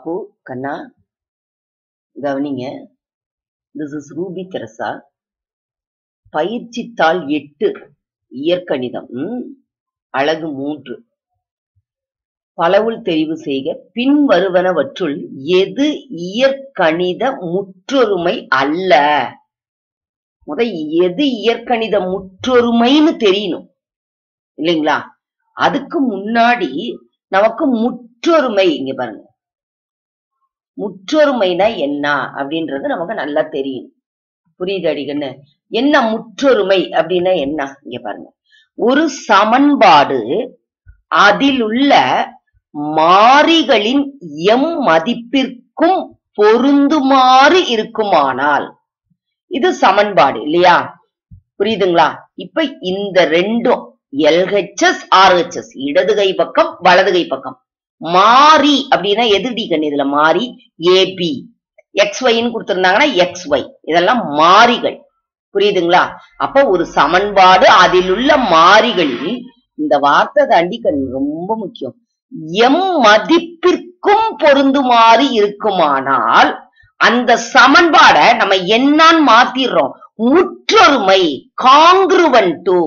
பாப்பு கண்ணா கவனிங்க திஸ் இஸ் ரூபி தெரசா பயிற்சித்தாள் எட்டு இயற்கணிதம் ம், அழகு மூன்று பலவுள் தெரிவு செய்க பின் வருவனவற்றுள் எது இயற்கணித முற்றொருமை அல்ல முத எது இயற்கணித முற்றொருமைன்னு தெரியணும் இல்லைங்களா அதுக்கு முன்னாடி நமக்கு முற்றொருமை இங்க பாருங்க முற்றொருமைனா என்ன அப்படின்றது நமக்கு நல்லா தெரியும் புரியுது அடிக்கண்ணு என்ன முற்றொருமை அப்படின்னா என்ன இங்க பாருங்க ஒரு சமன்பாடு அதிலுள்ள மாறிகளின் எம் மதிப்பிற்கும் பொருந்துமாறு இருக்குமானால் இது சமன்பாடு இல்லையா புரியுதுங்களா இப்ப இந்த ரெண்டும் எல்ஹெச்எஸ் ஆர்ஹெச்எஸ் இடது கை பக்கம் வலது கை பக்கம் மாறி அப்படின்னா எதிர்டி கண் இதுல மாறி ஏபி எக்ஸ் ஒய்ன்னு கொடுத்திருந்தாங்கன்னா எக்ஸ் ஒய் இதெல்லாம் மாறிகள் புரியுதுங்களா அப்ப ஒரு சமன்பாடு அதில் உள்ள மாறிகளில் இந்த வார்த்தை தாண்டி கண் ரொம்ப முக்கியம் எம் மதிப்பிற்கும் பொருந்துமாறு இருக்குமானால் அந்த சமன்பாடை நம்ம என்னான்னு மாத்திடுறோம் முற்றொருமை காங்கிருவன் டு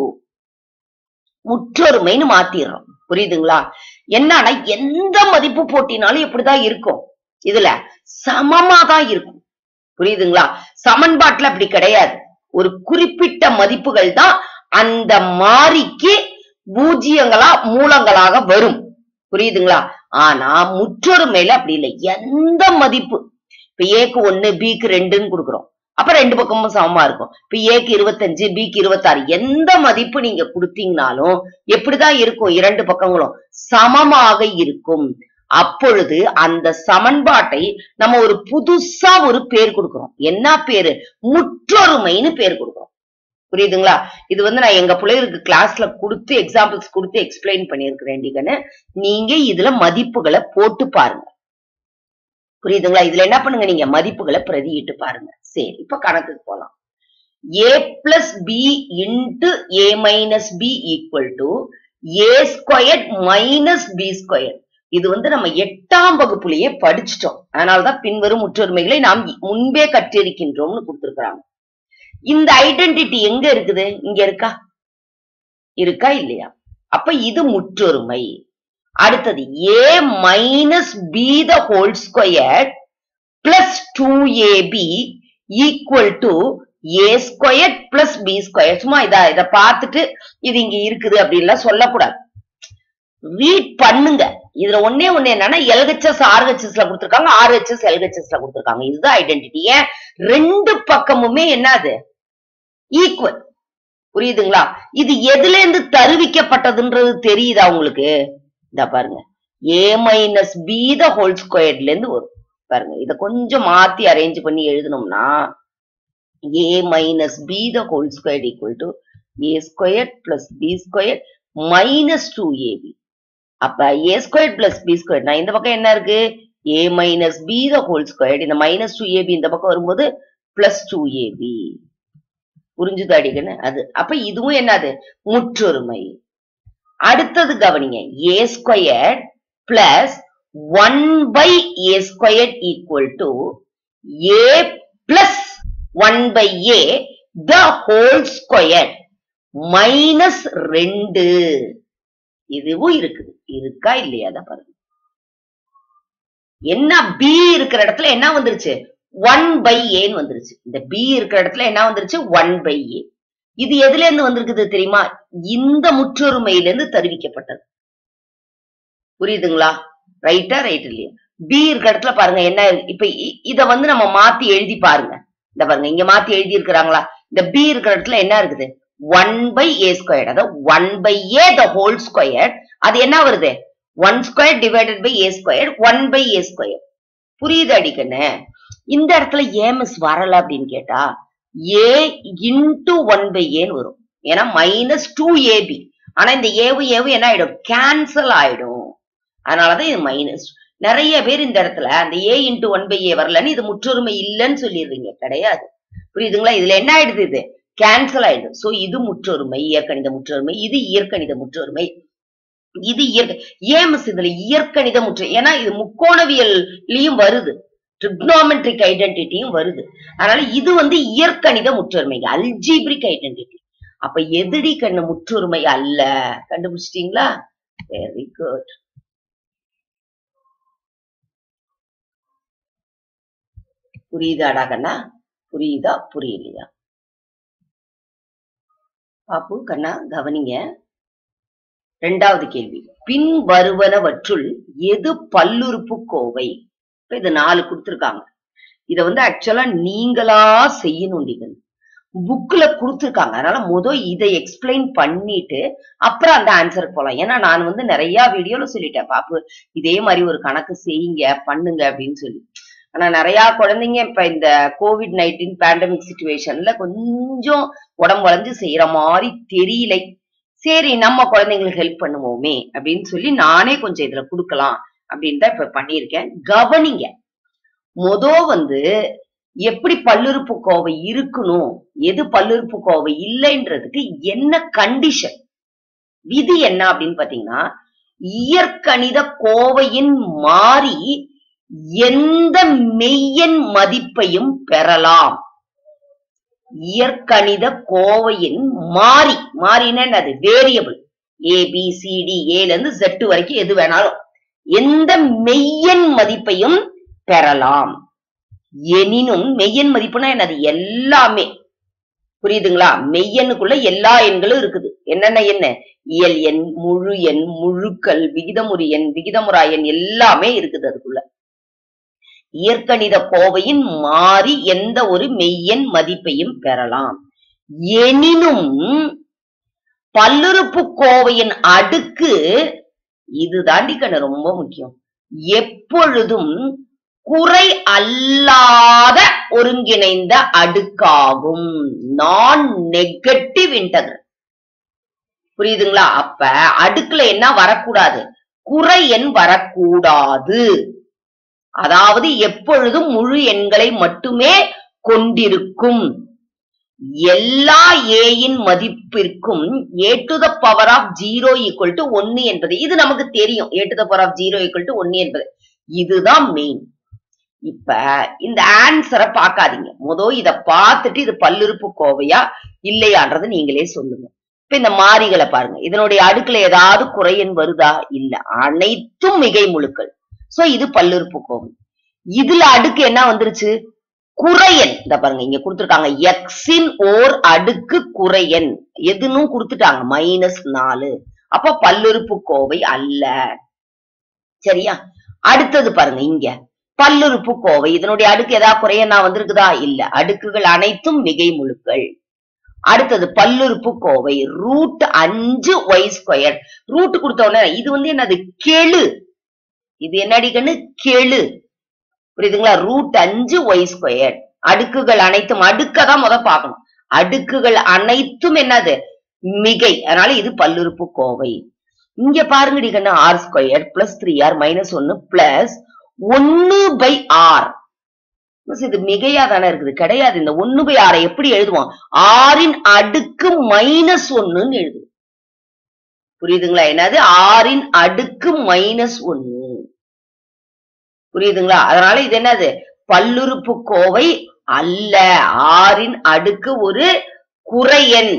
முற்றொருமைன்னு மாத்திடுறோம் புரியுதுங்களா என்னன்னா எந்த மதிப்பு போட்டினாலும் இப்படிதான் இருக்கும் இதுல சமமா தான் இருக்கும் புரியுதுங்களா சமன்பாட்டுல அப்படி கிடையாது ஒரு குறிப்பிட்ட மதிப்புகள் தான் அந்த மாறிக்கு பூஜ்ஜியங்களா மூலங்களாக வரும் புரியுதுங்களா ஆனா முற்றொருமையில அப்படி இல்லை எந்த மதிப்பு இப்ப ஏக்கு ஒண்ணு பிக்கு ரெண்டுன்னு கொடுக்குறோம் அப்ப ரெண்டு பக்கமும் சமமா இருக்கும் இப்ப ஏக்கு இருபத்தஞ்சு பிக்கு இருபத்தாறு எந்த மதிப்பு நீங்க கொடுத்தீங்கனாலும் எப்படிதான் இருக்கும் இரண்டு பக்கங்களும் சமமாக இருக்கும் அப்பொழுது அந்த சமன்பாட்டை நம்ம ஒரு புதுசா ஒரு பேர் கொடுக்கிறோம் என்ன பேரு முற்றொருமைன்னு பேர் கொடுக்கிறோம் புரியுதுங்களா இது வந்து நான் எங்க பிள்ளைகளுக்கு கிளாஸ்ல கொடுத்து எக்ஸாம்பிள்ஸ் கொடுத்து எக்ஸ்பிளைன் பண்ணியிருக்கிறேன் டிகன்னு நீங்க இதுல மதிப்புகளை போட்டு பாருங்க புரியுதுங்களா இதுல என்ன பண்ணுங்க நீங்க மதிப்புகளை பிரதியிட்டு பாருங்க சரி இப்ப கணக்குக்கு போலாம் A plus B into A minus B equal to A square minus B square இது வந்து நம்ம எட்டாம் வகுப்புலயே படிச்சிட்டோம் அதனாலதான் பின்வரும் முற்றொருமைகளை நாம் முன்பே கற்றிருக்கின்றோம்னு கொடுத்திருக்கிறாங்க இந்த ஐடென்டிட்டி எங்க இருக்குது இங்க இருக்கா இருக்கா இல்லையா அப்ப இது முற்றொருமை அடுத்தது A minus B the whole square plus two AB equal to A square plus B square சும்மா இதா இத பார்த்துட்டு இது இங்க இருக்குது அப்படின்லாம் சொல்லக்கூடாது ரீட் பண்ணுங்க இதுல ஒன்னே ஒண்ணு என்னன்னா எல்ஹெச்எஸ் ஆர்ஹெச்எஸ்ல கொடுத்திருக்காங்க ஆர்ஹெச்எஸ் எல்ஹெச்எஸ்ல கொடுத்திருக்காங்க இதுதான் ஐடென்டிட்டி ஏன் ரெண்டு பக்கமுமே என்னது ஈக்குவல் புரியுதுங்களா இது எதுல இருந்து தருவிக்கப்பட்டதுன்றது தெரியுதா உங்களுக்கு இந்த பாருங்க A minus B the whole ஸ்கொயர்ல இருந்து வரும் பாருங்க இத கொஞ்சம் மாத்தி அரேஞ்ச் பண்ணி எழுதணும்னா A minus B the whole square equal to A square plus B square minus two AB அப்ப A square plus B square நான் இந்த பக்கம் என்ன இருக்கு A minus B the whole square இந்த மைனஸ் டூ ஏபி இந்த பக்கம் வரும்போது பிளஸ் டூ ஏபி புரிஞ்சுது அடிக்கன்னு அது அப்ப இதுவும் என்னது முற்றொருமை அடுத்தது கவனிங்க A square plus one by A square equal to A plus one by A the whole square minus ரெண்டு இதுவும் இருக்குது இருக்கா இல்லையா அத பாருங்க என்ன பி இருக்கிற இடத்துல என்ன வந்துருச்சு ஒன் பை ஏன்னு வந்துருச்சு இந்த பி இருக்கிற இடத்துல என்ன வந்துருச்சு ஒன் பை ஏ இது எதுல இருந்து வந்திருக்குது தெரியுமா இந்த முற்றொருமையில இருந்து தருவிக்கப்பட்டது புரியுதுங்களா ரைட்டா ரைட் இல்லையா பி இருக்கிற இடத்துல பாருங்க என்ன இப்ப இ- இத வந்து நம்ம மாத்தி எழுதி பாருங்க இந்த பாருங்க இங்க மாத்தி எழுதி இருக்கிறாங்களா இந்த பி இருக்கிற இடத்துல என்ன இருக்குது ஒன் பை ஏ ஸ்கொயர் அதாவது one by A the whole square அது என்ன வருது one square divided by A square one by A square புரியுது அடிக்கண்ணு இந்த இடத்துல ஏஎம்எஸ் வரல அப்படின்னு கேட்டா ஏ இன்டு ஒன் பை ஏன்னு வரும் ஏன்னா மைனஸ் டூ ஏபி ஆனா இந்த ஏவு ஏவு என்ன ஆயிடும் கேன்சல் ஆயிடும் அதனாலதான் இது மைனஸ் நிறைய பேர் இந்த இடத்துல அந்த A into one by A வரலன்னு இது முற்றொருமை இல்லைன்னு சொல்லிடுறீங்க கிடையாது புரியுதுங்களா இதுல என்ன ஆயிடுது இது கேன்சல் ஆயிடும் சோ இது முற்றொருமை இயற்கணித முற்றொருமை இது இயற்கணித முற்றொருமை இது இயற்கை ஏன் மிஸ் இதுல இயற்கணித முற்று ஏன்னா இது முக்கோணவியல்லையும் வருது ட்ரிக்னோமெட்ரிக் ஐடென்டிட்டியும் வருது அதனால இது வந்து இயற்கணித முற்றொருமை அல்ஜீப்ரிக் ஐடென்டிட்டி அப்ப எதிரி கண்ணு முற்றொருமை அல்ல கண்டுபிடிச்சிட்டீங்களா வெரி குட் புரியுதாடா கண்ணா புரியுதா புரியலையா பாப்பு கண்ணா கவனிங்க ரெண்டாவது கேள்வி பின் வருவனவற்றுள் எது பல்லுறுப்பு கோவை இப்ப இது நாலு கொடுத்திருக்காங்க இத வந்து ஆக்சுவலா நீங்களா செய்யணும் நீங்கள் புக்ல கொடுத்திருக்காங்க அதனால முத இதை எக்ஸ்பிளைன் பண்ணிட்டு அப்புறம் அந்த ஆன்சருக்கு போலாம் ஏன்னா நான் வந்து நிறைய வீடியோல சொல்லிட்டேன் பாப்பு இதே மாதிரி ஒரு கணக்கு செய்யுங்க பண்ணுங்க அப்படின்னு சொல்லி ஆனா நிறைய குழந்தைங்க இப்ப இந்த கோவிட் நைன்டீன் பேண்டமிக் சுச்சுவேஷன்ல கொஞ்சம் உடம்பு வளைஞ்சு செய்யற மாதிரி தெரியலை சரி நம்ம குழந்தைங்களுக்கு ஹெல்ப் பண்ணுவோமே அப்படின்னு சொல்லி நானே கொஞ்சம் இதுல கொடுக்கலாம் அப்படின்னு தான் இப்ப பண்ணியிருக்கேன் கவனிங்க மொத வந்து எப்படி பல்லுறுப்பு கோவை இருக்கணும் எது பல்லுறுப்பு கோவை இல்லைன்றதுக்கு என்ன கண்டிஷன் விதி என்ன அப்படின்னு பாத்தீங்கன்னா இயற்கணித கோவையின் மாறி எந்த மெய்யெண் மதிப்பையும் பெறலாம் இயற்கணித கோவையின் மாறி மாறினா என்னது variable A B C D ஏல இருந்து Z வரைக்கும் எது வேணாலும் எந்த மெய்யெண் மதிப்பையும் பெறலாம் எனினும் மெய்யெண் மதிப்புனா என்னது எல்லாமே புரியுதுங்களா மெய்யெண்ணுக்குள்ள எல்லா எண்களும் இருக்குது என்னென்ன என்ன இயல் எண் முழு எண் முழுக்கள் விகிதமுறு எண் விகிதமுறா எண் எல்லாமே இருக்குது அதுக்குள்ள இயற்கணித கோவையின் மாறி எந்த ஒரு மெய்யெண் மதிப்பையும் பெறலாம் எனினும் பல்லுறுப்பு கோவையின் அடுக்கு இது தாண்டி கண்ணு ரொம்ப முக்கியம் எப்பொழுதும் குறை அல்லாத ஒருங்கிணைந்த அடுக்காகும் நான் நெகட்டிவ் இன்டகர் புரியுதுங்களா அப்ப அடுக்குல என்ன வரக்கூடாது குறை எண் வரக்கூடாது அதாவது எப்பொழுதும் முழு எண்களை மட்டுமே கொண்டிருக்கும் எல்லா ஏயின் மதிப்பிற்கும் A to the power of zero equal to ஒன்னு என்பது இது நமக்கு தெரியும் A to the power of zero equal to ஒன்னு என்பது இதுதான் மெயின் இப்ப இந்த ஆன்சரை பார்க்காதீங்க முத இத பார்த்துட்டு இது பல்லுறுப்பு கோவையா இல்லையான்றது நீங்களே சொல்லுங்க இப்ப இந்த மாறிகளை பாருங்க இதனுடைய அடுக்குல ஏதாவது குறையன் வருதா இல்ல அனைத்தும் மிகை முழுக்கள் சோ இது பல்லுறுப்பு கோவை இதுல அடுக்கு என்ன வந்துருச்சு குறையன் இந்த பாருங்க இங்க கொடுத்திருக்காங்க எக்ஸின் ஓர் அடுக்கு குறையன் எதுன்னு கொடுத்துட்டாங்க மைனஸ் நாலு அப்ப பல்லுறுப்பு கோவை அல்ல சரியா அடுத்தது பாருங்க இங்க பல்லுறுப்பு கோவை இதனுடைய அடுக்கு ஏதாவது குறையனா வந்திருக்குதா இல்ல அடுக்குகள் அனைத்தும் மிகை முழுக்கள் அடுத்தது பல்லுறுப்பு கோவை ரூட் அஞ்சு ஒய் ஸ்கொயர் ரூட் கொடுத்த உடனே இது வந்து என்னது கெழு இது என்னடி கண்ணு கெழு புரியுதுங்களா ரூட் அஞ்சு ஒய் ஸ்கொயர் அடுக்குகள் அனைத்தும் அடுக்கதான் முத பார்க்கணும் அடுக்குகள் அனைத்தும் என்னது மிகை அதனால இது பல்லுறுப்பு கோவை இங்க பாருங்கடி கண்ணு R square plus three R minus ஒன்னு பிளஸ் ஒன்னு பை ஆர் இது மிகையா தானே இருக்குது கிடையாது இந்த ஒன்னு பை ஆரை எப்படி எழுதுவோம் ஆறின் அடுக்கு மைனஸ் ஒன்னுன்னு எழுதுவோம் புரியுதுங்களா என்னது ஆறின் அடுக்கு மைனஸ் ஒன்னு புரியுதுங்களா அதனால இது என்னது பல்லுறுப்பு கோவை அல்ல ஆறின் அடுக்கு ஒரு குறையன்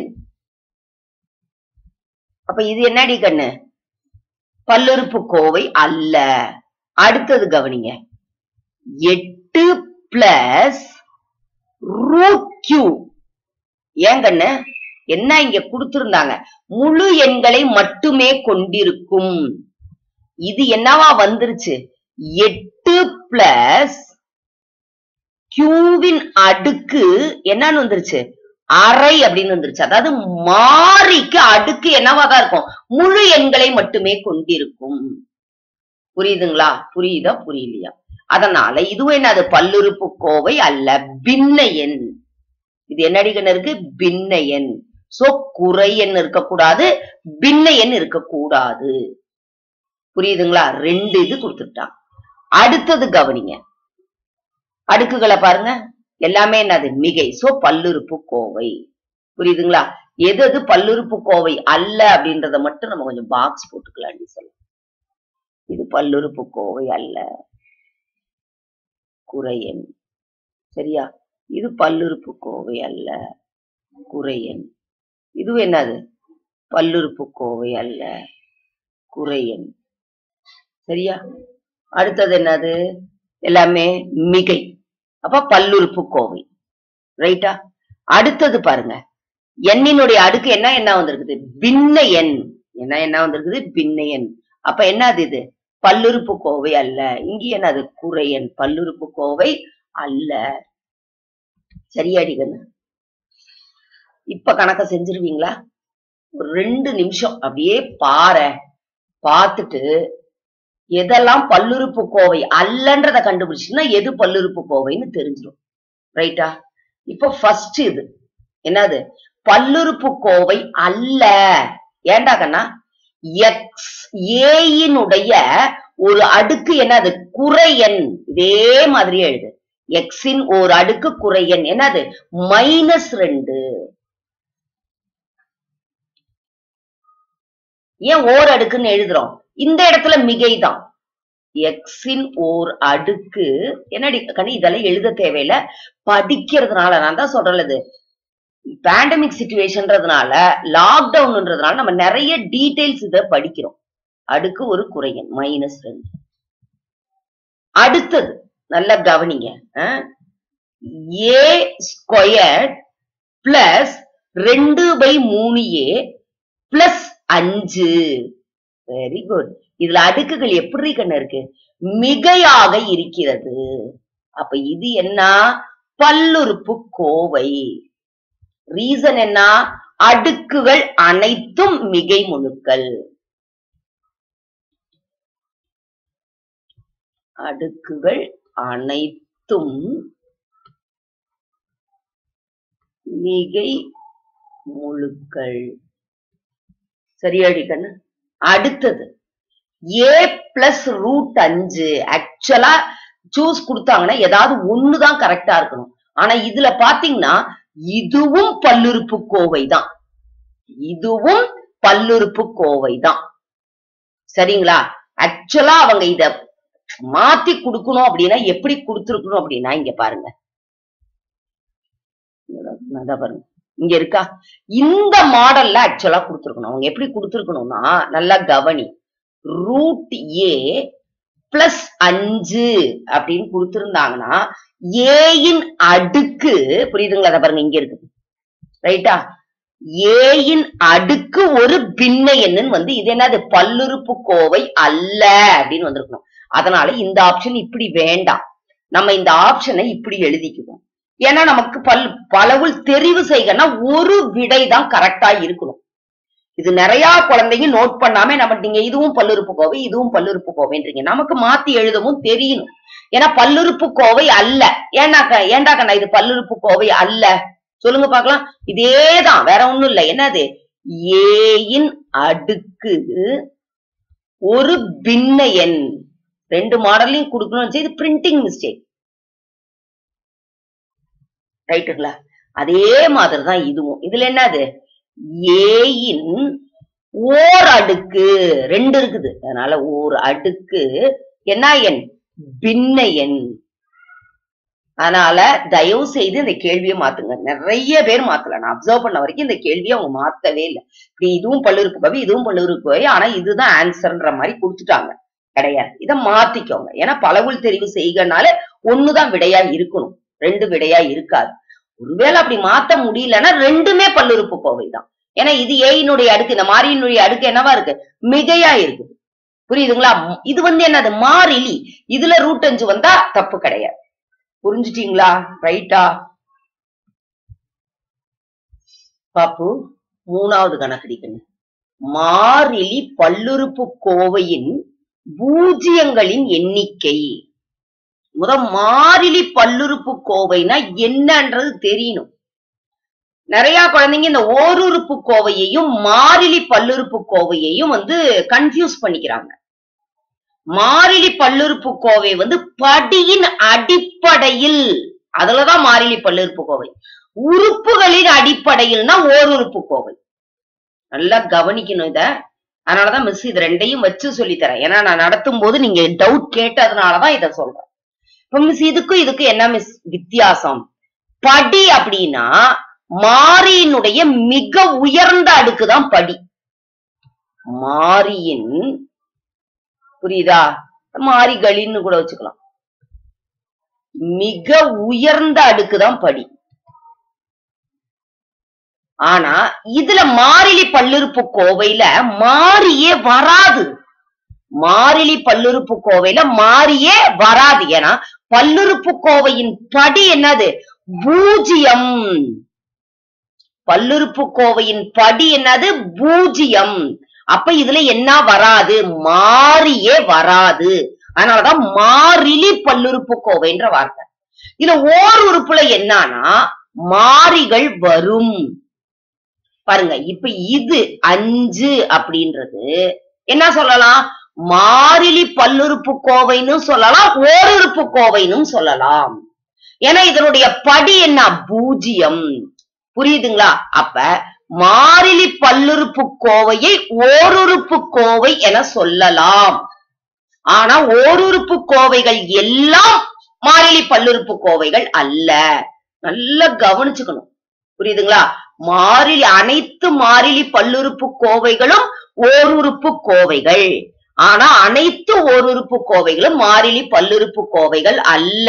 அப்ப இது என்னடி கண்ணு பல்லுறுப்பு கோவை அல்ல அடுத்தது கவனிங்க எட்டு பிளஸ் ரூட் கியூ ஏன் கண்ணு என்ன இங்க கொடுத்திருந்தாங்க முழு எண்களை மட்டுமே கொண்டிருக்கும் இது என்னவா வந்துருச்சு எட்டு பிளஸ் கியூவின் அடுக்கு என்னன்னு வந்துருச்சு அரை அப்படின்னு வந்துருச்சு அதாவது மாறிக்கு அடுக்கு என்னவா தான் இருக்கும் முழு எண்களை மட்டுமே கொண்டிருக்கும் புரியுதுங்களா புரியுதா புரியலையா அதனால இதுவும் என்னது பல்லுறுப்பு கோவை அல்ல பின்ன எண் இது என்னடி கண்ணு இருக்கு பின்ன எண் சோ குறை எண் இருக்கக்கூடாது பின்ன எண் இருக்கக்கூடாது புரியுதுங்களா ரெண்டு இது கொடுத்துட்டான் அடுத்தது கவனிங்க அடுக்குகளை பாருங்க எல்லாமே என்னது மிகை சோ பல்லுறுப்பு கோவை புரியுதுங்களா எது எது பல்லுறுப்புக்கோவை அல்ல அப்படின்றத மட்டும் நம்ம கொஞ்சம் பாக்ஸ் போட்டுக்கலாம் சொல்லலாம் இது பல்லுறுப்புக்கோவை அல்ல குறையன் சரியா இது பல்லுறுப்புக்கோவை அல்ல குறையன் இது என்னது பல்லுறுப்புக்கோவை அல்ல குறையன் சரியா அடுத்தது என்னது எல்லாமே மிகை அப்ப பல்லுறுப்புக்கோவை ரைட்டா அடுத்தது பாருங்க எண்ணினுடைய அடுக்கு என்ன என்ன வந்திருக்குது பின்ன எண் என்ன என்ன வந்திருக்குது பின்ன எண் அப்ப என்னது இது பல்லுறுப்புக்கோவை அல்ல இங்க என்னது குறையன் பல்லுறுப்புக்கோவை அல்ல சரியாடி கண்ணு இப்ப கணக்க செஞ்சிருவீங்களா ஒரு ரெண்டு நிமிஷம் அப்படியே பாரு பார்த்துட்டு எதெல்லாம் பல்லுறுப்புக்கோவை அல்லன்றத கண்டுபிடிச்சுன்னா எது பல்லுறுப்புக்கோவைன்னு தெரிஞ்சிடும் ரைட்டா இப்போ ஃபர்ஸ்ட் இது என்னது பல்லுறுப்புக்கோவை அல்ல ஏண்டா கண்ணா எக்ஸ் ஏயினுடைய ஒரு அடுக்கு என்னது குறையன் இதே மாதிரியே எழுது எக்ஸின் ஒரு அடுக்கு குறையன் என்னது மைனஸ் ரெண்டு ஏன் ஓர் அடுக்குன்னு எழுதுறோம் இந்த இடத்துல மிகைதான் எக்ஸின் ஓர் அடுக்கு என்னடி கண்ணி இதெல்லாம் எழுத தேவையில்ல படிக்கிறதுனால நான் தான் சொல்றது பேண்டமிக் சுச்சுவேஷன்றதுனால லாக்டவுன்ன்றதுனால நம்ம நிறைய டீடைல்ஸ் இத படிக்கிறோம் அடுக்கு ஒரு குறையன் மைனஸ் ரெண்டு அடுத்தது நல்லா கவனிங்க ஏ ஸ்கொயர் பிளஸ் ரெண்டு பை மூணு ஏ பிளஸ் அஞ்சு வெரி குட் இதுல அடுக்குகள் எப்படி கண்ணு இருக்கு மிகையாக இருக்கிறது அப்ப இது என்ன பல்லுறுப்பு கோவை ரீசன் என்ன அடுக்குகள் அனைத்தும் மிகை முழுக்கள் அடுக்குகள் அனைத்தும் மிகை முழுக்கள் சரியாடி கண்ணு அடுத்தது ஏ பிளஸ் ரூட் அஞ்சு ஆக்சுவலா சூஸ் கொடுத்தாங்கன்னா ஏதாவது ஒண்ணுதான் கரெக்டா இருக்கணும் ஆனா இதுல பாத்தீங்கன்னா இதுவும் பல்லுறுப்பு கோவை தான் இதுவும் பல்லுறுப்பு கோவை தான் சரிங்களா ஆக்சுவலா அவங்க இத மாத்தி கொடுக்கணும் அப்படின்னா எப்படி கொடுத்துருக்கணும் அப்படின்னா இங்க பாருங்க அதான் பாருங்க இங்க இருக்கா இந்த மாடல்ல ஆக்சுவலா கொடுத்துருக்கணும் அவங்க எப்படி கொடுத்துருக்கணும்னா நல்லா கவனி ரூட் ஏ பிளஸ் அஞ்சு அப்படின்னு கொடுத்திருந்தாங்கன்னா ஏயின் அடுக்கு புரியுதுங்களா அதை பாருங்க இங்க இருக்கு ரைட்டா ஏயின் அடுக்கு ஒரு பின்ன எண்ணுன்னு வந்து இது என்னது பல்லுறுப்பு கோவை அல்ல அப்படின்னு வந்திருக்கணும் அதனால இந்த ஆப்ஷன் இப்படி வேண்டாம் நம்ம இந்த ஆப்ஷனை இப்படி எழுதிக்குவோம் ஏன்னா நமக்கு பல் பலவுள் தெரிவு செய்கன்னா ஒரு விடை தான் கரெக்டா இருக்கணும் இது நிறைய குழந்தைங்க நோட் பண்ணாம நம்ம நீங்க இதுவும் பல்லுறுப்பு கோவை இதுவும் பல்லுறுப்பு கோவைன்றீங்க நமக்கு மாத்தி எழுதவும் தெரியணும் ஏன்னா பல்லுறுப்பு கோவை அல்ல ஏன்னாக்கா ஏண்டா கண்ணா இது பல்லுறுப்பு கோவை அல்ல சொல்லுங்க பாக்கலாம் இதேதான் வேற ஒண்ணும் இல்ல என்னது ஏயின் அடுக்கு ஒரு பின்ன எண் ரெண்டு மாடலையும் கொடுக்கணும் இது பிரிண்டிங் மிஸ்டேக் ரைட்டுங்களா அதே மாதிரிதான் இதுவும் இதுல என்னது ஏயின் ஓர் அடுக்கு ரெண்டு இருக்குது அதனால ஓர் அடுக்கு என்ன எண் பின்ன எண் அதனால தயவு செய்து இந்த கேள்வியை மாத்துங்க நிறைய பேர் மாத்தல நான் அப்சர்வ் பண்ண வரைக்கும் இந்த கேள்வியை அவங்க மாத்தவே இல்லை இப்படி இதுவும் பல்லுறுப்பு கவி இதுவும் பல்லுறுப்பு கவி ஆனா இதுதான் ஆன்சர்ன்ற மாதிரி கொடுத்துட்டாங்க கிடையாது இதை மாத்திக்கோங்க ஏன்னா பலவுள் தெரிவு செய்கனால ஒண்ணுதான் விடையா இருக்கணும் ரெண்டு விடையா இருக்காது ஒருவேளை அப்படி மாத்த முடியலன்னா ரெண்டுமே பல்லுறுப்பு கோவை தான் ஏன்னா இது ஏயினுடைய அடுக்கு இந்த மாறியினுடைய அடுக்கு என்னவா இருக்கு மிகையா இருக்குது புரியுதுங்களா இது வந்து என்னது மாறிலி இதுல ரூட் அஞ்சு வந்தா தப்பு கிடையாது புரிஞ்சுட்டீங்களா ரைட்டா பாப்பு மூணாவது கணக்கடிக்கணும் மாறிலி பல்லுறுப்பு கோவையின் பூஜ்ஜியங்களின் எண்ணிக்கை முத மாறிலி பல்லுறுப்பு கோவைனா என்னன்றது தெரியணும் நிறைய குழந்தைங்க இந்த ஓருறுப்பு கோவையையும் மாறிலி பல்லுறுப்பு கோவையையும் வந்து கன்ஃபியூஸ் பண்ணிக்கிறாங்க மாறிலி பல்லுறுப்பு கோவை வந்து படியின் அடிப்படையில் அதுலதான் மாறிலி பல்லுறுப்புக்கோவை உறுப்புகளின் அடிப்படையில்னா ஓருறுப்புக்கோவை நல்லா கவனிக்கணும் இத அதனாலதான் மிஸ் இது ரெண்டையும் வச்சு சொல்லி தரேன் ஏன்னா நான் நடத்தும் போது நீங்க டவுட் கேட்டதுனாலதான் இத சொல்றேன் இப்ப மிஸ் இதுக்கும் இதுக்கும் என்ன மிஸ் வித்தியாசம் படி அப்படின்னா மாரியினுடைய மிக உயர்ந்த அடுக்கு தான் படி மாரியின் புரியுதா மாரிகளின்னு கூட வச்சுக்கலாம் மிக உயர்ந்த அடுக்கு தான் படி ஆனா இதுல மாறிலி பல்லுறுப்பு கோவையில மாறியே வராது மாறிலி பல்லுறுப்பு கோவையில மாறியே வராது ஏன்னா பல்லுறுப்பு கோவையின் படி என்னது பூஜ்ஜியம் பல்லுறுப்பு கோவையின் படி என்னது பூஜ்ஜியம் அப்ப இதுல என்ன வராது மாறியே வராது அதனாலதான் மாறிலி பல்லுறுப்பு கோவைன்ற வார்த்தை இதுல ஓர் உறுப்புல என்னன்னா மாறிகள் வரும் பாருங்க இப்ப இது அஞ்சு அப்படின்றது என்ன சொல்லலாம் மாறிலி பல்லுறுப்பு கோவைன்னு சொல்லலாம் ஓருறுப்பு கோவைன்னு சொல்லலாம் ஏன்னா இதனுடைய படி என்ன பூஜ்ஜியம் புரியுதுங்களா அப்ப மாறிலி பல்லுறுப்பு கோவையை ஓருறுப்பு கோவை என சொல்லலாம் ஆனா ஓருறுப்பு கோவைகள் எல்லாம் மாறிலி பல்லுறுப்பு கோவைகள் அல்ல நல்லா கவனிச்சுக்கணும் புரியுதுங்களா மாறிலி அனைத்து மாறிலி பல்லுறுப்பு கோவைகளும் ஓருறுப்பு கோவைகள் ஆனா அனைத்து ஓருறுப்பு கோவைகளும் மாறிலி பல்லுறுப்பு கோவைகள் அல்ல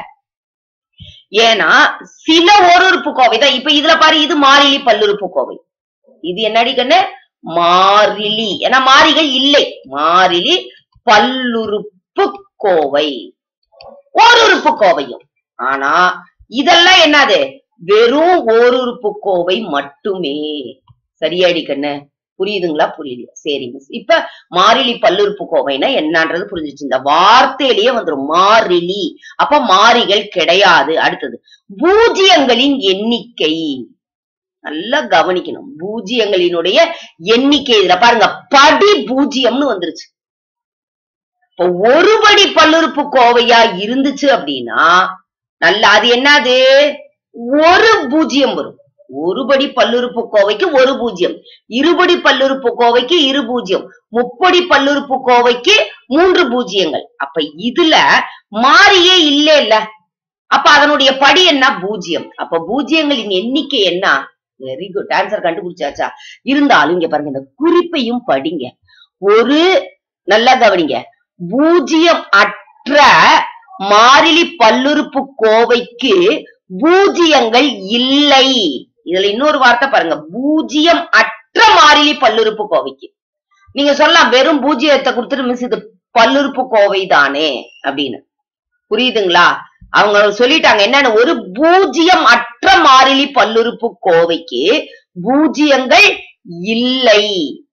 ஏன்னா சில ஓருறுப்பு கோவை தான் இப்ப இதுல பாரு இது மாறிலி பல்லுறுப்பு கோவை இது என்னடி கண்ணு மாறிலி ஏன்னா மாறிகள் இல்லை மாறிலி பல்லுறுப்பு கோவை ஓருறுப்பு கோவையும் ஆனா இதெல்லாம் என்னது வெறும் ஓருறுப்பு கோவை மட்டுமே சரியாடி கண்ணு புரியுதுங்களா புரியலையா சரி மிஸ் இப்ப மாறிலி பல்லுறுப்பு கோவைனா என்னன்றது புரிஞ்சிச்சு இந்த வார்த்தையிலேயே வந்துரும் மாறிலி அப்ப மாறிகள் கிடையாது அடுத்தது பூஜ்ஜியங்களின் எண்ணிக்கை நல்லா கவனிக்கணும் பூஜ்ஜியங்களினுடைய எண்ணிக்கை இதுல பாருங்க படி பூஜ்ஜியம்னு வந்துருச்சு இப்ப ஒரு படி பல்லுறுப்பு கோவையா இருந்துச்சு அப்படின்னா நல்ல அது என்னது ஒரு பூஜ்ஜியம் வரும் ஒருபடி பல்லுறுப்பு கோவைக்கு ஒரு பூஜ்ஜியம் இருபடி பல்லுறுப்பு கோவைக்கு இரு பூஜ்ஜியம் முப்படி பல்லுறுப்பு கோவைக்கு மூன்று பூஜ்ஜியங்கள் அப்ப இதுல மாறியே இல்ல இல்ல அப்ப அதனுடைய படி என்ன பூஜ்ஜியம் அப்ப பூஜ்ஜியங்களின் எண்ணிக்கை என்ன வெரி குட் ஆன்சர் கண்டுபிடிச்சாச்சா இருந்தாலும் இங்க பாருங்க இந்த குறிப்பையும் படிங்க ஒரு நல்லா கவனிங்க பூஜ்ஜியம் அற்ற மாறிலி பல்லுறுப்பு கோவைக்கு பூஜ்ஜியங்கள் இல்லை இதுல இன்னொரு வார்த்தை பாருங்க பூஜ்ஜியம் அற்ற மாறிலி பல்லுறுப்பு கோவைக்கு நீங்க சொல்லலாம் வெறும் பூஜ்ஜியத்தை கொடுத்துட்டு மிஸ் இது பல்லுறுப்பு கோவை தானே அப்படின்னு புரியுதுங்களா அவங்க சொல்லிட்டாங்க என்னன்னு ஒரு பூஜ்ஜியம் அற்ற மாறிலி பல்லுறுப்பு கோவைக்கு பூஜ்ஜியங்கள் இல்லை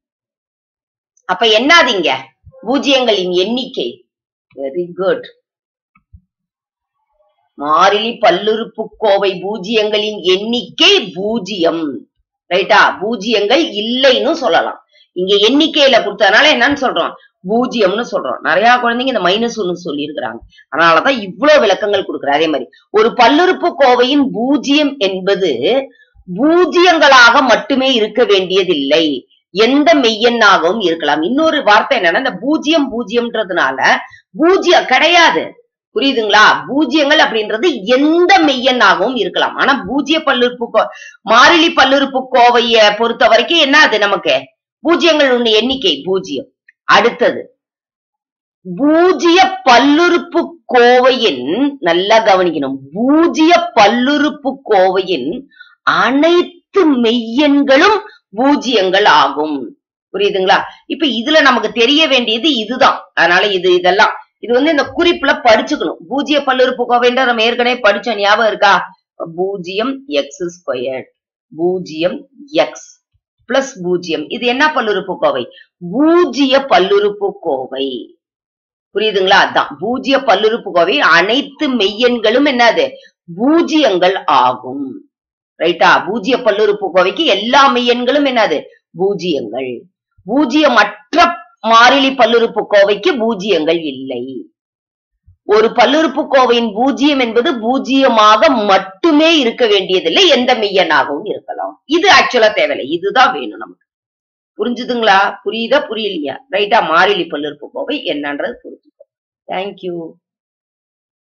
அப்ப என்னதுங்க பூஜ்ஜியங்களின் எண்ணிக்கை வெரி குட் மாறிலி பல்லுறுப்பு கோவை பூஜ்ஜியங்களின் எண்ணிக்கை பூஜ்ஜியம் ரைட்டா பூஜ்ஜியங்கள் இல்லைன்னு சொல்லலாம் இங்க எண்ணிக்கையில கொடுத்ததுனால என்னன்னு சொல்றோம் பூஜ்ஜியம்னு சொல்றோம் நிறைய குழந்தைங்க இந்த மைனஸ் ஒன்னு சொல்லி இருக்கிறாங்க அதனாலதான் இவ்வளவு விளக்கங்கள் கொடுக்குற அதே மாதிரி ஒரு பல்லுறுப்பு கோவையின் பூஜ்ஜியம் என்பது பூஜ்ஜியங்களாக மட்டுமே இருக்க வேண்டியதில்லை எந்த மெய்யெண்ணாகவும் இருக்கலாம் இன்னொரு வார்த்தை என்னன்னா இந்த பூஜ்ஜியம் பூஜ்ஜியம்ன்றதுனால பூஜ்ஜியம் கிடையாது புரியுதுங்களா பூஜ்ஜியங்கள் அப்படின்றது எந்த மெய்யெண்ணாகவும் இருக்கலாம் ஆனா பூஜ்ஜிய பல்லுறுப்பு கோ மாறிலி பல்லுறுப்பு கோவைய பொறுத்த வரைக்கும் என்ன அது நமக்கு பூஜ்ஜியங்கள் எண்ணிக்கை பூஜ்ஜியம் அடுத்தது பூஜ்ஜிய பல்லுறுப்பு கோவையின் நல்லா கவனிக்கணும் பூஜ்ஜிய பல்லுறுப்பு கோவையின் அனைத்து மெய்யெண்களும் பூஜ்ஜியங்கள் ஆகும் புரியுதுங்களா இப்ப இதுல நமக்கு தெரிய வேண்டியது இதுதான் அதனால இது இதெல்லாம் இது வந்து இந்த குறிப்புல படிச்சுக்கணும் பூஜ்ஜிய பல்லுறுப்பு கோவைன்ற நம்ம ஏற்கனவே படிச்சோம் ஞாபகம் இருக்கா பூஜ்ஜியம் எக்ஸ் ஸ்கொயர் பூஜ்ஜியம் எக்ஸ் பிளஸ் பூஜ்ஜியம் இது என்ன பல்லுறுப்பு கோவை பூஜ்ஜிய பல்லுறுப்பு கோவை புரியுதுங்களா அதான் பூஜ்ஜிய பல்லுறுப்பு கோவை அனைத்து மெய்யெண்களும் என்னது பூஜ்ஜியங்கள் ஆகும் ரைட்டா பூஜ்ஜிய பல்லுறுப்பு கோவைக்கு எல்லா மெய்யெண்களும் என்னது பூஜ்ஜியங்கள் பூஜ்ஜியமற்ற மாறிலி பல்லுறுப்பு கோவைக்கு பூஜ்ஜியங்கள் இல்லை ஒரு பல்லுறுப்புக்கோவையின் பூஜ்ஜியம் என்பது பூஜ்ஜியமாக மட்டுமே இருக்க வேண்டியதில்லை எந்த மெய்யனாகவும் இருக்கலாம் இது ஆக்சுவலா தேவையில்லை இதுதான் வேணும் நமக்கு புரிஞ்சுதுங்களா புரியுதா புரியலையா ரைட்டா மாறிலி பல்லுறுப்புக்கோவை என்னன்றது புரிஞ்சுக்கோ தேங்க்யூ